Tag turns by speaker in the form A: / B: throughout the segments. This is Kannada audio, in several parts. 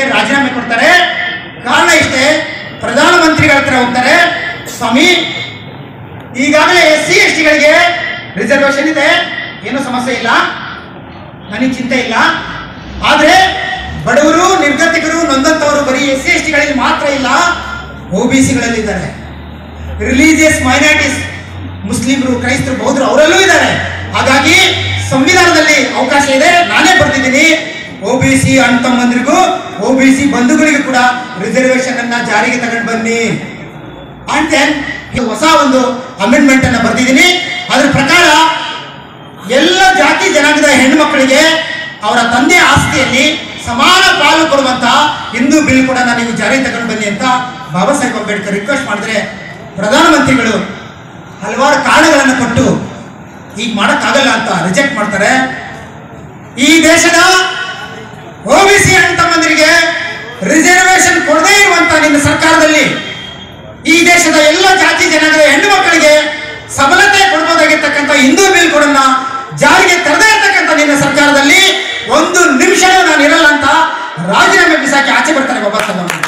A: ರಾಜೀನಾಮೆ ಕೊಡ್ತಾರೆ ಕಾರಣ ಇಷ್ಟೇ ಪ್ರಧಾನಮಂತ್ರಿಗಳ ಹತ್ರ ಹೋಗ್ತಾರೆ ಸ್ವಾಮಿ ಈಗಾಗಲೇ ಎಸ್ ಸಿ ಎಸ್ ಟಿಗಳಿಗೆ ರಿಸರ್ವೇಶನ್ ಇದೆ ಏನೂ ಸಮಸ್ಯೆ ಇಲ್ಲ ನನಗೆ ಚಿಂತೆ ಇಲ್ಲ ಆದರೆ ಬಡವರು ನಿರ್ಗತಿಕರು ನೊಂದಂತವರು ಬರೀ ಎಸ್ ಸಿ ಎಸ್ ಟಿಗಳಲ್ಲಿ ಮಾತ್ರ ಇಲ್ಲ ಒ ಬಿ ಸಿಗಳಲ್ಲಿ ಇದ್ದಾರೆ ರಿಲಿಜಿಯಸ್ ಮೈನಾರಿಟೀಸ್ ಮುಸ್ಲಿಮರು ಕ್ರೈಸ್ತರು ಬೌದ್ಧರು ಅವರಲ್ಲೂ ಇದ್ದಾರೆ ಹಾಗಾಗಿ ಸಂವಿಧಾನದಲ್ಲಿ ಅವಕಾಶ ಇದೆ ನಾನೇ ಬರ್ತಿದ್ದೀನಿ ಒ ಬಿ ಸಿ ಅಣ್ಣ ತಮ್ಮಂದಿರಿಗೂ ಒ ಬಿ ಸಿ ಬಂಧುಗಳಿಗೂ ಕೂಡ ರಿಸರ್ವೇಶನ್ ಅನ್ನ ಜಾರಿಗೆ ತಗೊಂಡು ಬನ್ನಿ ಅಂಡ್ ದೆನ್ ಹೊಸ ಒಂದು ಅಮೆಂಡ್ಮೆಂಟ್ ಅನ್ನ ಬರ್ತಿದ್ದೀನಿ ಅದ್ರ ಪ್ರಕಾರ ಎಲ್ಲ ಜಾತಿ ಜನಾಂಗದ ಹೆಣ್ಣು ಮಕ್ಕಳಿಗೆ ಅವರ ತಂದೆ ಆಸ್ತಿಯಲ್ಲಿ ಸಮಾನ ಪಾಲು ಕೊಡುವಂತ ಹಿಂದೂ ಬಿಲ್ ಕೂಡ ನೀವು ಜಾರಿ ತಗೊಂಡು ಬನ್ನಿ ಅಂತ ಬಾಬಾ ಸಾಹೇಬ್ ಅಂಬೇಡ್ಕರ್ ರಿಕ್ವೆಸ್ಟ್ ಮಾಡಿದ್ರೆ ಪ್ರಧಾನಮಂತ್ರಿಗಳು ಹಲವಾರು ಕಾರಣಗಳನ್ನು ಕೊಟ್ಟು ಈಗ ಮಾಡೋಕ್ಕಾಗಲ್ಲ ಅಂತ ರಿಜೆಕ್ಟ್ ಮಾಡ್ತಾರೆ ಈ ದೇಶದ ಒ ಬಿ ಸಿ ಅಣ್ಣ ತಮ್ಮಂದಿರಿಗೆ ರಿಸರ್ವೇಶನ್ ಕೊಡದೇ ಇರುವಂತ ನಿನ್ನ ಸರ್ಕಾರದಲ್ಲಿ ಈ ದೇಶದ ಎಲ್ಲ ಜಾತಿ ಜನಾಂಗದ ಹೆಣ್ಣು ಮಕ್ಕಳಿಗೆ ಸಬಲತೆ ಕೊಡಬಹುದಾಗಿರ್ತಕ್ಕಂಥ ಹಿಂದೂ ಬಿಲ್ ಕೊಡನ್ನ ಜಾರಿಗೆ ತರದೇ ಇರ್ತಕ್ಕಂಥ ನಿನ್ನ ಸರ್ಕಾರದಲ್ಲಿ ಒಂದು ನಿಮಿಷನೂ ನಾನು ಇರಲ್ಲ ಅಂತ ರಾಜೀನಾಮೆ ಬಿಸಾಕಿ ಆಚೆ ಬರ್ತಾರೆ ಬಾಬಾ ಸಾಹೇಬ್ ಅಂಬೇಡ್ಕರ್.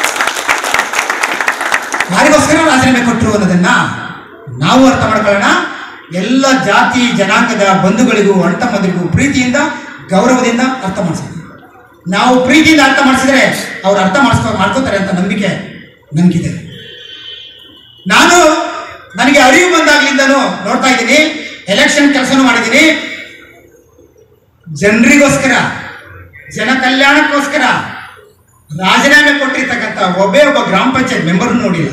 A: ಯಾರಿಗೋಸ್ಕರ ರಾಜೀನಾಮೆ ಕೊಟ್ಟರು ಅನ್ನೋದನ್ನ ನಾವು ಅರ್ಥ ಮಾಡ್ಕೊಳ್ಳೋಣ ಎಲ್ಲ ಜಾತಿ ಜನಾಂಗದ ಬಂಧುಗಳಿಗೂ ಅಣ್ಣ ತಮ್ಮಂದಿರಿಗೂ ಪ್ರೀತಿಯಿಂದ ಗೌರವದಿಂದ ಅರ್ಥ ಮಾಡಿಸ್ತೀವಿ ನಾವು ಪ್ರೀತಿಯಿಂದ ಅರ್ಥ ಮಾಡಿಸಿದ್ರೆ ಅವ್ರು ಅರ್ಥ ಮಾಡಿಸ್ಕೊ ಮಾಡ್ಕೋತಾರೆ ಅಂತ ನಂಬಿಕೆ ನನಗಿದೆ ನಾನು ನನಗೆ ಅರಿವು ಬಂದಾಗ್ಲಿಂದನೂ ನೋಡ್ತಾ ಇದ್ದೀನಿ ಎಲೆಕ್ಷನ್ ಕೆಲಸನೂ ಮಾಡಿದ್ದೀನಿ ಜನರಿಗೋಸ್ಕರ ಜನ ಕಲ್ಯಾಣಕ್ಕೋಸ್ಕರ ರಾಜೀನಾಮೆ ಕೊಟ್ಟಿರ್ತಕ್ಕಂಥ ಒಬ್ಬೇ ಒಬ್ಬ ಗ್ರಾಮ ಪಂಚಾಯತ್ ಮೆಂಬರ್ ನೋಡಿಲ್ಲ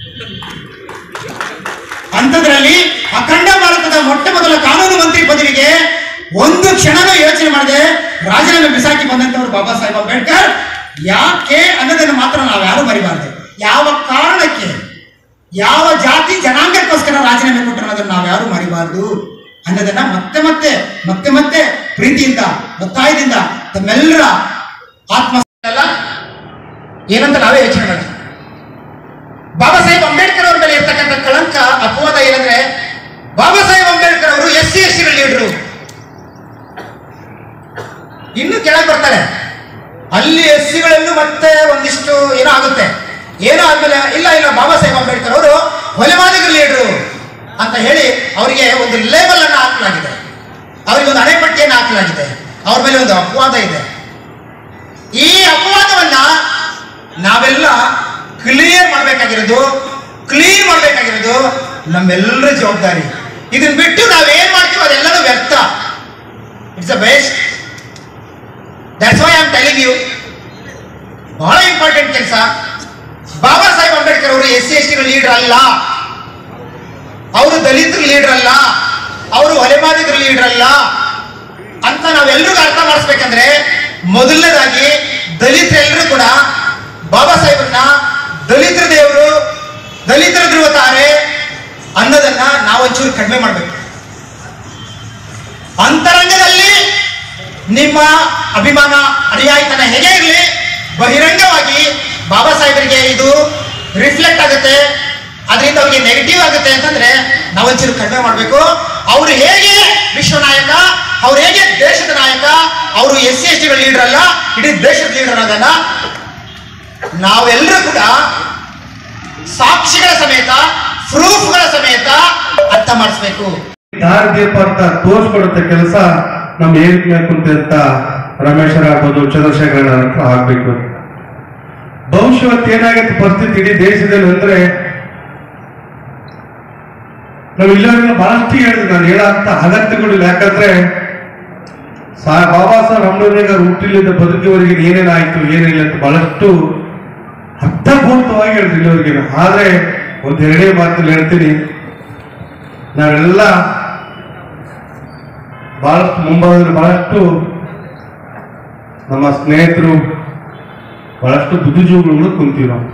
A: ಅಂಥದ್ರಲ್ಲಿ ಅಖಂಡ ಭಾರತದ ಮೊಟ್ಟ ಮೊದಲ ಕಾನೂನು ಮಂತ್ರಿ ಪದವಿಗೆ ಒಂದು ಕ್ಷಣನೂ ಯೋಚನೆ ಮಾಡದೆ ರಾಜೀನಾಮೆ ಬಿಸಾಕಿ ಬಂದಂತವರು ಬಾಬಾ ಸಾಹೇಬ್ ಅಂಬೇಡ್ಕರ್ ಯಾಕೆ ಅನ್ನೋದನ್ನು ಮಾತ್ರ ನಾವು ಯಾರು ಮರಿಬಾರ್ದು ಯಾವ ಕಾರಣಕ್ಕೆ ಯಾವ ಜಾತಿ ಜನಾಂಗಕ್ಕೋಸ್ಕರ ರಾಜೀನಾಮೆ ಕೊಟ್ಟರು ಅನ್ನೋದನ್ನು ನಾವು ಯಾರು ಮರಿಬಾರ್ದು ಅನ್ನೋದನ್ನ ಮತ್ತೆ ಮತ್ತೆ ಮತ್ತೆ ಮತ್ತೆ ಪ್ರೀತಿಯಿಂದ ಒತ್ತಾಯದಿಂದ ತಮ್ಮೆಲ್ಲರ ಆತ್ಮ ಅಲ್ಲ ಏನಂತ ನಾವೇ ಯೋಚನೆ ಮಾಡಿ ಬಾಬಾ ಸಾಹೇಬ್ ಅಂಬೇಡ್ಕರ್ ಅವ್ರ ಮೇಲೆ ಇರ್ತಕ್ಕಂಥ ಕಳಂಕ ಅಪವಾದ ಏನಂದ್ರೆ ಬಾಬಾ ಸಾಹೇಬ್ ಅಂಬೇಡ್ಕರ್ ಅವರು S C S T leader ಇನ್ನು ಕೆಳಗೆ ಬರ್ತಾರೆ ಅಲ್ಲಿ ಎಸ್ ಸಿಗಳಲ್ಲೂ ಮತ್ತೆ ಒಂದಿಷ್ಟು ಏನೋ ಆಗುತ್ತೆ ಏನೋ ಆದ್ಮೇಲೆ ಇಲ್ಲ ಇಲ್ಲ ಬಾಬಾ ಸಾಹೇಬ್ ಅಂಬೇಡ್ಕರ್ ಅವರು ಹೊಲೆಮಾದಿಗರ ಲೀಡರು ಅಂತ ಹೇಳಿ ಅವರಿಗೆ ಒಂದು ಲೇಬಲ್ ಅನ್ನು ಹಾಕಲಾಗಿದೆ ಅವರಿಗೆ ಒಂದು ಅಣೆಪಟ್ಟಿಯನ್ನು ಹಾಕಲಾಗಿದೆ ಅವ್ರ ಮೇಲೆ ಒಂದು ಅಪವಾದ ಇದೆ ಈ ಅಪವಾದವನ್ನ ನಾವೆಲ್ಲ ಕ್ಲಿಯರ್ ಮಾಡಬೇಕಾಗಿರೋದು ಕ್ಲೀನ್ ಮಾಡಬೇಕಾಗಿರೋದು ನಮ್ಮೆಲ್ಲರ ಜವಾಬ್ದಾರಿ ಇದನ್ನ ಬಿಟ್ಟು ನಾವೇನ್ ಮಾಡ್ತೀವಿ ಅದೆಲ್ಲನೂ ವ್ಯರ್ಥ it's a best that's why am telling you ಬಹಳ ಇಂಪಾರ್ಟೆಂಟ್ ಕೆಲಸ ಬಾಬಾ ಸಾಹೇಬ್ ಅಂಬೇಡ್ಕರ್ ಅವರು S C S T leader ಅಲ್ಲ ಅವರು ದಲಿತರ ಲೀಡರ್ ಅಲ್ಲ ಅವರು ಹೊಲೆಮಾದಿಗರ ಲೀಡರ್ ಅಲ್ಲ ಅಂತ ನಾವೆಲ್ಲರಿಗೂ ಅರ್ಥ ಮಾಡಿಸ್ಬೇಕಂದ್ರೆ ಮೊದಲನೇದಾಗಿ ದಲಿತರೆಲ್ಲರೂ ಕೂಡ ಬಾಬಾ ಸಾಹೇಬ್ರನ್ನ ದಲಿತರ ದೇವರು ದಲಿತರ ಧ್ರುವ ತಾರೆ ಅನ್ನೋದನ್ನ ನಾವೊಂಚೂರು ಕಡಿಮೆ ಮಾಡಬೇಕು ಅಂತರಂಗದಲ್ಲಿ ನಿಮ್ಮ ಅಭಿಮಾನ ಅನುಯಾಯಿತನ ಹೇಗೆ ಇರಲಿ ಬಹಿರಂಗವಾಗಿ ಬಾಬಾ ಸಾಹೇಬರಿಗೆ ಇದು ರಿಫ್ಲೆಕ್ಟ್ ಆಗುತ್ತೆ ಅದರಿಂದ ಅವ್ರಿಗೆ ನೆಗೆಟಿವ್ ಆಗುತ್ತೆ ಅಂತಂದ್ರೆ ನಾವೊಂಚೂರು ಕಡಿಮೆ ಮಾಡಬೇಕು ಅವರು ಹೇಗೆ ವಿಶ್ವ ನಾಯಕ ಅವ್ರು ಹೇಗೆ ದೇಶದ ನಾಯಕ ಅವರು ಎಸ್ ಸಿ ಎಸ್ ಟಿಗಳ ಲೀಡರ್ ಅಲ್ಲ ಇಡೀ ದೇಶದ ಲೀಡರ್ ಅನ್ನೋದನ್ನ ನಾವೆಲ್ಲರೂ ಕೂಡ ಸಾಕ್ಷಿಗಳ ಸಮೇತ ಪ್ರೂಫ್ಗಳ ಸಮೇತ ಅರ್ಥ ಮಾಡಿಸ್ಬೇಕು
B: ದಾರಿದೀಪ ಅಂತ ತೋರಿಸ್ಕೊಡುತ್ತೆ ಕೆಲಸ ನಮ್ ಏನ್ ಕುಂತ ರಮೇಶರ್ ಆಗ್ಬೋದು ಚಂದ್ರಶೇಖರ್ ಹತ್ರ ಆಗ್ಬೇಕು ಭವಿಷ್ಯವತ್ತು ಏನಾಗತ್ತೆ ಪರಿಸ್ಥಿತಿ ಇಡೀ ದೇಶದಲ್ಲಿ ಅಂದ್ರೆ ನಾವು ಇಲ್ಲವರೆಲ್ಲ ಬಹಳಷ್ಟು ಹೇಳಿದ್ವಿ ನಾನು ಹೇಳಂತ ಅಗತ್ಯಗಳಿಲ್ಲ ಯಾಕಂದ್ರೆ ಸಾ ಬಾಬಾ ಸಾಹೇಬ್ ಅಂಬೇಡ್ಕರ್ ಹುಟ್ಟಿಲಿದ್ದ ಬದುಕಿವರೆಗೆ ಏನೇನಾಯ್ತು ಏನಿಲ್ಲ ಅಂತ ಬಹಳಷ್ಟು ಅರ್ಥಪೂರ್ಣವಾಗಿ ಹೇಳಿದ್ರು ಇಲ್ಲಿವರೆಗೆ ಆದ್ರೆ ಒಂದ್ ಎರಡೇ ಮಾತಲ್ಲಿ ಹೇಳ್ತೀನಿ ನಾವೆಲ್ಲ ಬಹಳಷ್ಟು ಮುಂಭಾಗದಲ್ಲಿ ಬಹಳಷ್ಟು ನಮ್ಮ ಸ್ನೇಹಿತರು ಬಹಳಷ್ಟು ಬುದ್ಧಿಜೀವಿಗಳು ಕುಂತೀವಿ ನಾವು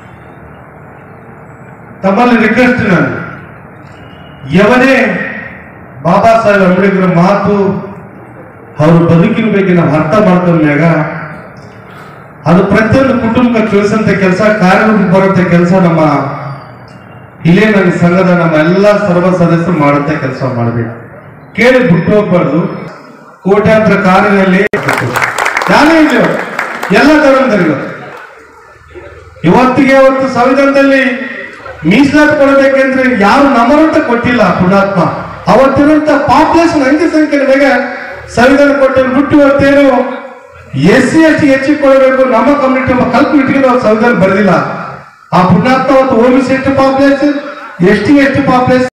B: ತಮ್ಮಲ್ಲಿ ರಿಕ್ವೆಸ್ಟ್ ನಾನು ಯವನೇ ಬಾಬಾ ಸಾಹೇಬ್ ಅಂಬೇಡ್ಕರ್ ಮಾತು ಅವ್ರ ಬದುಕಿನ ಬಗ್ಗೆ ನಾವು ಅರ್ಥ ಮಾಡ್ಕೊಂಡಾಗ ಅದು ಪ್ರತಿಯೊಂದು ಕುಟುಂಬಕ್ಕೆ ತಿಳಿಸಂತ ಕೆಲಸ ಕಾರ್ಯರೂಪ ಬರುವಂತ ಕೆಲಸ ನಮ್ಮ ಇಲ್ಲೇ ನನ್ನ ಸಂಘದ ನಮ್ಮ ಎಲ್ಲ ಸರ್ವ ಸದಸ್ಯರು ಮಾಡುವಂತ ಕೆಲಸ ಮಾಡಬೇಕು ಕೇಳಿ ಬಿಟ್ಟು ಹೋಗ್ಬಾರ್ದು ಕೋಟ್ಯಾಂತರ ಕಾರಿನಲ್ಲಿ ಯಾರೇ ಇರ್ಲಿ ಅವ್ರು. ಎಲ್ಲ ಧರ್ಮದವರು ಇವತ್ತಿಗೆ ಇವತ್ತು ಸಂವಿಧಾನದಲ್ಲಿ ಮೀಸಲಾತಿ ಕೊಡಬೇಕೆಂದ್ರೆ ಯಾರು ನಮರಂತ ಕೊಟ್ಟಿಲ್ಲ ಪುಣಾತ್ಮ ಅವತ್ತಿರುವಂತ ಪಾಪ್ಯುಲೇಷನ್ ಅಂಕಿ ಸಂಖ್ಯೆ ಮೇಲೆ ಸಂವಿಧಾನ ಕೊಟ್ಟಿರೋ ಬಿಟ್ಟು ಇವತ್ತೇನು ಎಸ್ ಸಿ ಎಸ್ ಟಿ ಹೆಚ್ಚಿಗೆ ಕೊಡಬೇಕು ನಮ್ಮ ಕಮ್ಯುನಿಟಿ ನಮ್ಮ ಕಲ್ಪನಿಟಿಗೆ ನಾವು ಸಂವಿಧಾನ ಬರೆದಿಲ್ಲ ಆ ಪುಣ್ಯಾತ್ಮ ಅವತ್ತು ಓ ಬಿ ಸಿ ಎಷ್ಟು ಪಾಪ್ಯುಲೇಷನ್ ಎಸ್ ಟಿ ಎಷ್ಟು ಪಾಪ್ಯುಲೇಷನ್